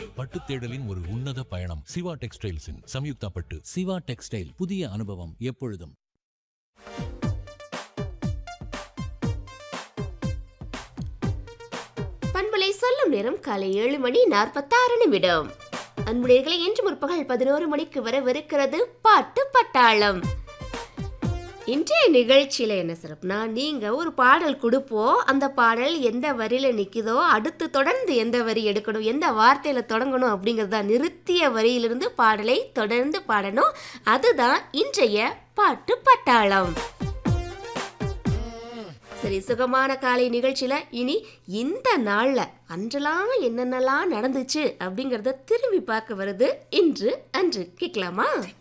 பட்டு தேடலின் ஒரு உன்னத பயணம் சிவா டெக்ஸ்டைல்ஸின் சம்யுக்தா பட்டு சிவா டெக்ஸ்டைல் புதிய அனுபவம் எப்பொழுதும் பண்பலை சொல்லும் நேரம் காலை ஏழு மணி நாற்பத்தாறு நிமிடம் அன்புடையர்களை இன்று முற்பகல் பதினோரு மணிக்கு வரவிருக்கிறது பாட்டு பட்டாளம் இன்றைய நிகழ்ச்சியில என்ன சிறப்புனா நீங்க ஒரு பாடல் கொடுப்போம் அந்த பாடல் எந்த வரியில நிக்குதோ அடுத்து தொடர்ந்து எந்த வரி எடுக்கணும் எந்த வார்த்தையில தொடங்கணும் அப்படிங்கறத நிறுத்திய வரியிலிருந்து பாடலை தொடர்ந்து பாடணும் அதுதான் இன்றைய பாட்டு பட்டாளம் சரி சுகமான காலை நிகழ்ச்சியில இனி இந்த நாள்ல அன்றெல்லாம் என்னென்னலாம் நடந்துச்சு அப்படிங்கறத திரும்பி பார்க்க வருது இன்று அன்று கேட்கலாமா